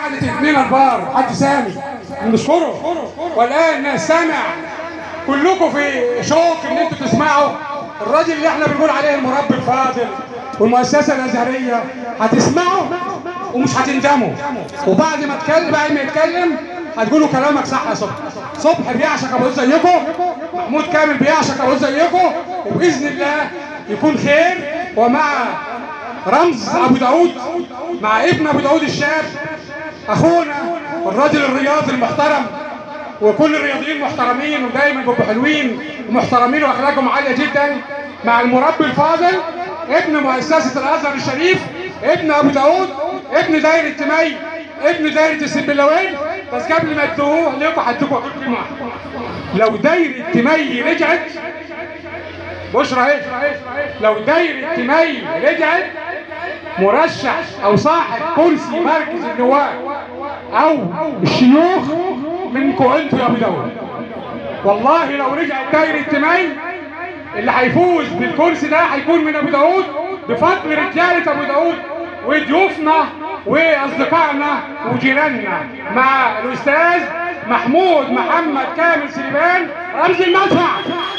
مساعدة الاثنين البار حد سامي نشكره والآن سامع كلكم في شوق ان انتوا تسمعوا الراجل اللي احنا بنقول عليه المربي الفاضل والمؤسسة الأزهرية هتسمعوا ومش هتندموا وبعد ما اتكلم بعد ما يتكلم هتقولوا كلامك صح يا صبحي صبحي بيعشق ابو زيكم محمود كامل بيعشق ابو زيكم وباذن الله يكون خير ومع رمز ابو داود مع ابن ابو داود الشاب اخونا الراجل الرياضي المحترم وكل الرياضيين محترمين ودايما بيبقوا حلوين ومحترمين واخلاقهم عاليه جدا مع المربي الفاضل ابن مؤسسه الازهر الشريف ابن ابو داود ابن دايره تمي ابن دايره السنبلاوين بس قبل ما تدوه لكم هديكم اقول كلمه لو دايره تمي رجعت بشرى ايه لو دايره تمي رجعت مرشح او صاحب كرسي مركز النواب او الشيوخ منكم انتوا يا ابو داود والله لو رجعت دايره تمي اللي هيفوز بالكرسي ده هيكون من ابو داود بفضل رجاله ابو داود وضيوفنا واصدقائنا وجيراننا مع الاستاذ محمود محمد كامل سليمان رمز المدفع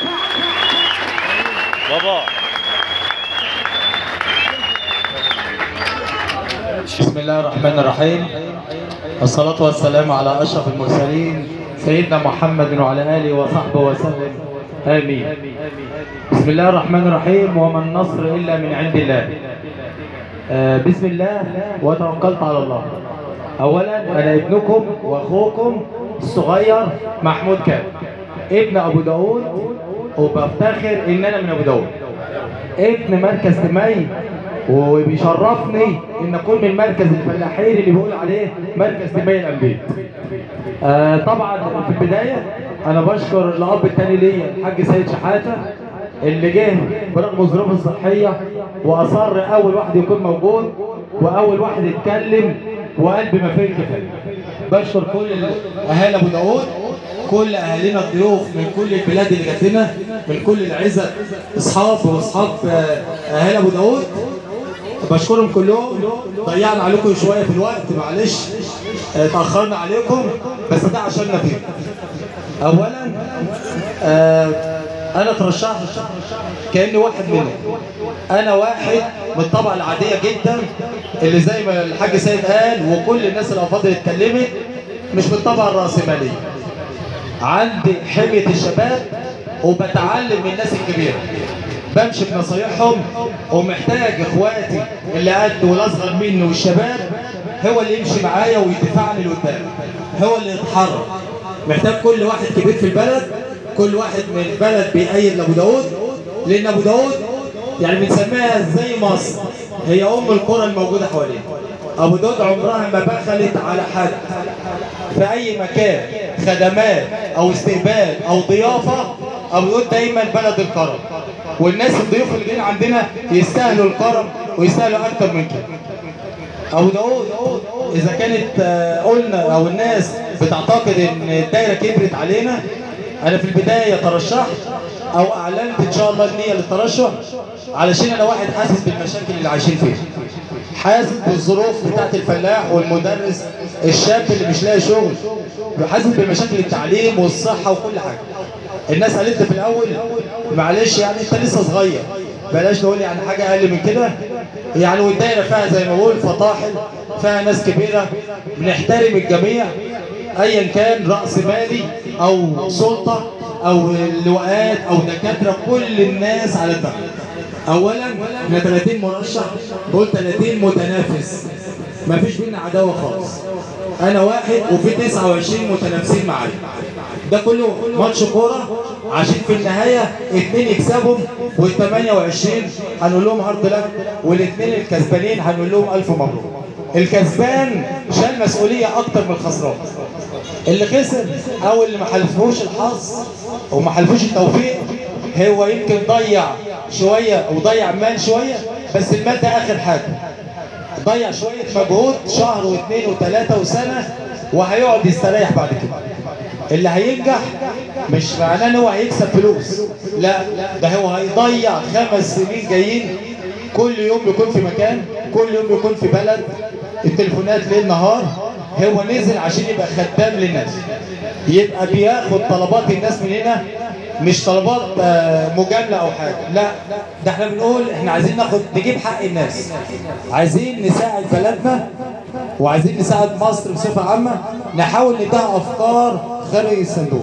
بابا بسم الله الرحمن الرحيم والصلاة والسلام على أشرف المرسلين سيدنا محمد وعلى آله وصحبه وسلم آمين بسم الله الرحمن الرحيم وما النصر إلا من عند الله آه بسم الله وتوكلت على الله أولا أنا ابنكم وأخوكم الصغير محمود كامل ابن أبو داود وبفتخر إن أنا من أبو داود ابن مركز تمي وبيشرفني ان اكون من مركز الفلاحين اللي بيقول عليه مركز تنميه الانبياء. آه طبعا في البدايه انا بشكر الاب الثاني ليا الحاج سيد شحاته اللي جه برغم ظروفه الصحيه واصر اول واحد يكون موجود واول واحد يتكلم وقلب ما فيه الكفايه. بشكر كل اهالي ابو داوود كل اهالينا الضيوف من كل البلاد اللي جات لنا من كل العزب اصحاب واصحاب آه، اهالي ابو داوود بشكرهم كلهم ضيعنا عليكم شويه في الوقت معلش آه، اتاخرنا عليكم بس ده عشاننا فيه اولا آه، انا اترشحت كاني واحد منهم انا واحد من الطبقه العاديه جدا اللي زي ما الحاج سيد قال وكل الناس الافاضل اتكلمت مش من الطبقه الراسماليه عندي حميه الشباب وبتعلم من الناس الكبيره بمشي بنصايحهم ومحتاج اخواتي اللي قد والاصغر مني والشباب هو اللي يمشي معايا ويدفعني لقدام هو اللي يتحرك محتاج كل واحد كبير في البلد كل واحد من البلد بيأيد لابو داود لان ابو داود يعني بنسميها زي مصر هي ام القرى الموجوده حوالينا ابو داود عمرها ما بخلت على حد في اي مكان خدمات او استقبال او ضيافه ابو داود دايما بلد الكرم والناس الضيوف اللي جايين عندنا يستاهلوا الكرم ويستاهلوا اكتر من كده ابو داود اذا كانت آه، قلنا او الناس بتعتقد ان الدايره كبرت علينا انا في البدايه ترشحت او اعلنت ان شاء الله النيه للترشح علشان انا واحد حاسس بالمشاكل اللي عايشين فيها حاسس بالظروف بتاعت الفلاح والمدرس الشاب اللي مش لاقي شغل حاسس بمشاكل التعليم والصحه وكل حاجه الناس قالت لي في الاول معلش يعني انت لسه صغير بلاش نقول يعني حاجه اقل من كده يعني والدايره فيها زي ما بقول فطاحل فيها ناس كبيره بنحترم الجميع ايا كان راس مالي او سلطه او لواءات او دكاتره كل الناس على الدعم اولا احنا 30 مرشح دول 30 متنافس ما فيش بينا عداوه خالص انا واحد وفي 29 متنافسين معايا ده كله ماتش كوره عشان في النهايه اثنين يكسبهم وال 28 هنقول لهم هارد لك والاثنين الكسبانين هنقول لهم الف مبروك الكسبان شال مسؤوليه اكتر من الخسران اللي خسر او اللي ما حلفوش الحظ وما حلفوش التوفيق هو يمكن ضيع شويه او ضيع مال شويه بس المال ده اخر حاجه ضيع شويه مجهود شهر واثنين وثلاثه وسنه وهيقعد يستريح بعد كده اللي هينجح مش معناه ان هو هيكسب فلوس لا ده هو هيضيع خمس سنين جايين كل يوم يكون في مكان كل يوم يكون في بلد التليفونات ليل نهار هو نزل عشان يبقى خدام للناس يبقى بياخد طلبات الناس من هنا مش طلبات آه، مجامله او حاجه لا ده احنا بنقول احنا عايزين ناخد نجيب حق الناس عايزين نساعد بلدنا وعايزين نساعد مصر بصفه عامه نحاول نديها افكار خارج الصندوق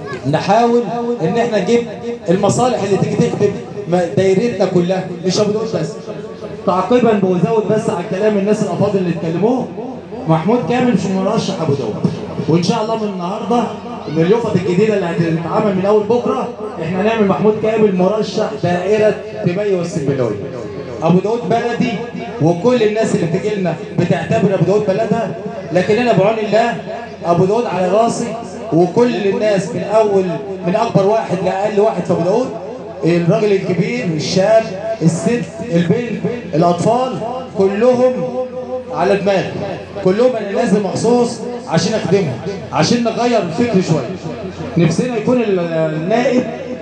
نحاول ان احنا نجيب المصالح اللي تيجي تخدم م- دايرتنا كلها مش ابو داود بس تعقيبا بزود بس على كلام الناس الافاضل اللي اتكلموه محمود كامل مش مرشح ابو داود وان شاء الله من النهارده من اليوفط الجديده اللي هتتعمل من اول بكره احنا هنعمل محمود كامل مرشح دائره تبي والسنبلاوي ابو داود بلدي وكل الناس اللي بتجي لنا بتعتبر ابو داود بلدها لكن انا بعون الله ابو داود على راسي وكل الناس من اول من اكبر واحد لاقل واحد في ابو داود الراجل الكبير الشاب الست البنت الاطفال كلهم على دماغي كلهم انا نازل مخصوص عشان اخدمهم عشان نغير الفكر شويه نفسنا يكون ال- النائب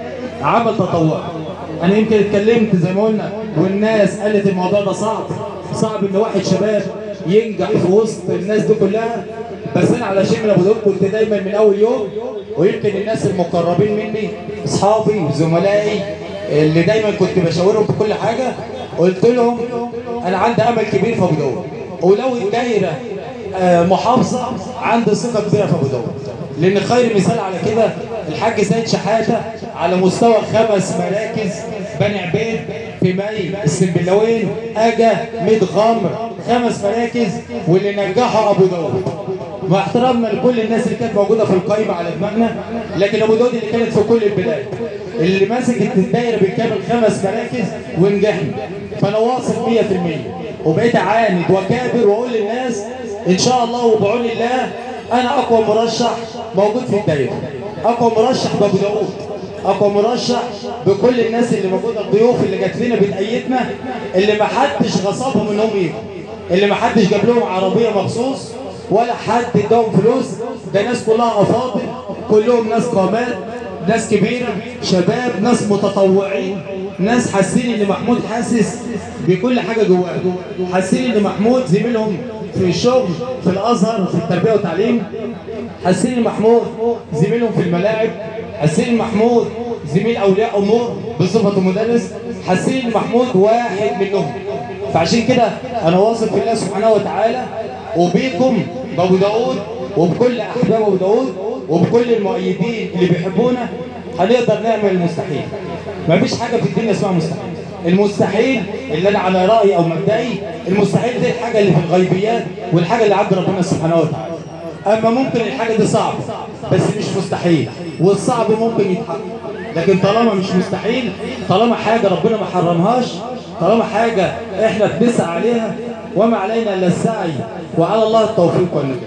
عمل تطوعي انا يمكن اتكلمت زي ما قلنا والناس قالت الموضوع ده صعب صعب ان واحد شباب ينجح في وسط الناس دي كلها بس انا علشان من ابو داود كنت دايما من اول يوم ويمكن الناس المقربين مني اصحابي وزملائي اللي دايما كنت بشاورهم في كل حاجه قلت لهم انا عندي امل كبير في ابو داود ولو الدايره آه، محافظه عندي ثقه كبيره في ابو داود لان خير مثال على كده الحاج سيد شحاته على مستوى خمس مراكز بني عبيد في مي السنبلاوين اجا ميت غمر خمس مراكز واللي نجحوا ابو داود مع احترامنا لكل الناس اللي كانت موجوده في القائمه على دماغنا لكن ابو داود اللي كانت في كل البلاد اللي مسكت الدايره بالكامل خمس مراكز ونجحنا فانا واثق 100% وبقيت اعاند وكابر واقول للناس ان شاء الله وبعون الله انا اقوى مرشح موجود في الدايره اقوى مرشح بابو داود اقوى مرشح بكل الناس اللي موجوده الضيوف اللي جات لنا بتأيدنا اللي ما حدش غصبهم انهم يجوا اللي ما حدش جاب لهم عربيه مخصوص ولا حد اداهم فلوس ده ناس كلها افاضل كلهم ناس قامات ناس كبيره شباب ناس متطوعين ناس حاسين ان محمود حاسس بكل حاجه جواه حاسين ان محمود زميلهم في الشغل في الازهر في التربيه والتعليم حاسين ان محمود زميلهم في الملاعب حاسين ان محمود زميل اولياء امور بصفته مدرس حاسين ان محمود واحد منهم فعشان كده انا واثق في الله سبحانه وتعالى وبيكم بابو داود وبكل احباب ابو داود وبكل المؤيدين اللي بيحبونا هنقدر نعمل المستحيل مفيش حاجه في الدنيا اسمها مستحيل المستحيل اللي انا على رايي او مبدئي المستحيل دي الحاجه اللي في الغيبيات والحاجه اللي عند ربنا سبحانه وتعالى اما ممكن الحاجه دي صعبه بس مش مستحيل والصعب ممكن يتحقق لكن طالما مش مستحيل طالما حاجه ربنا ما حرمهاش طالما حاجه احنا بنسعى عليها وما علينا الا السعي وعلى الله التوفيق والنجاح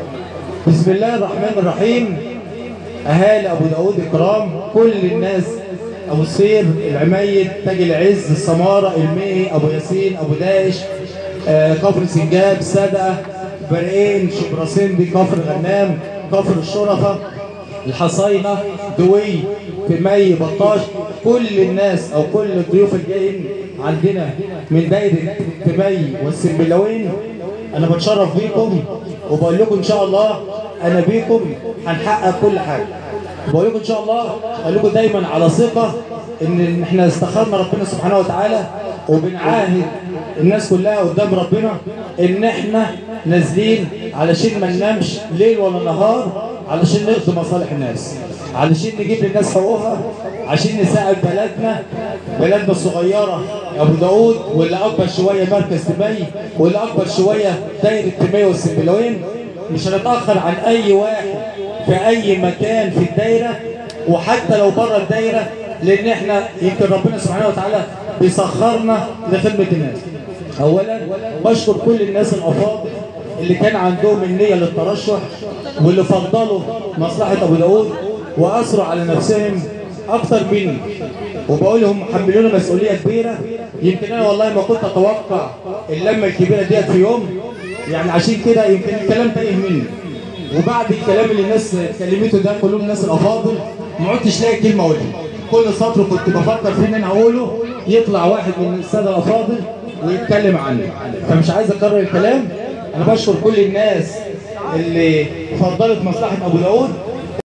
بسم الله الرحمن الرحيم اهالي ابو داود الكرام كل الناس ابو السير العميد تاج العز السماره المئي ابو ياسين ابو داش آه، كفر سنجاب سدأ برقين شبراسندي كفر غنام كفر الشرفه الحصينه دوي في مي بطاش كل الناس او كل الضيوف الجايين عندنا من دايره تمي والسنبلاوين انا بتشرف بيكم وبقول لكم ان شاء الله انا بيكم هنحقق كل حاجه بقول لكم ان شاء الله اقول لكم دايما على ثقه ان احنا استخرنا ربنا سبحانه وتعالى وبنعاهد الناس كلها قدام ربنا ان احنا نازلين علشان ما ننامش ليل ولا نهار علشان نقضي مصالح الناس علشان نجيب للناس حقوقها عشان نساعد بلدنا بلدنا الصغيره ابو داود واللي اكبر شويه مركز تمي واللي اكبر شويه دايره تمي والسنبلاوين مش هنتاخر عن اي واحد في اي مكان في الدايره وحتى لو بره الدايره لان احنا يمكن ربنا سبحانه وتعالى بيسخرنا لخدمه الناس اولا بشكر كل الناس الافاضل اللي كان عندهم النيه للترشح واللي فضلوا مصلحه ابو داود واثروا على نفسهم اكتر مني وبقول لهم حملونا مسؤوليه كبيره يمكن انا والله ما كنت اتوقع اللمه الكبيره ديت في يوم يعني عشان كده يمكن الكلام تايه مني وبعد الكلام اللي الناس اتكلمته ده كلهم الناس الافاضل ما عدتش لاقي كلمه اقولها كل سطر كنت بفكر في ان انا اقوله يطلع واحد من الساده الافاضل ويتكلم عني فمش عايز اكرر الكلام انا بشكر كل الناس اللي فضلت مصلحة أبو داود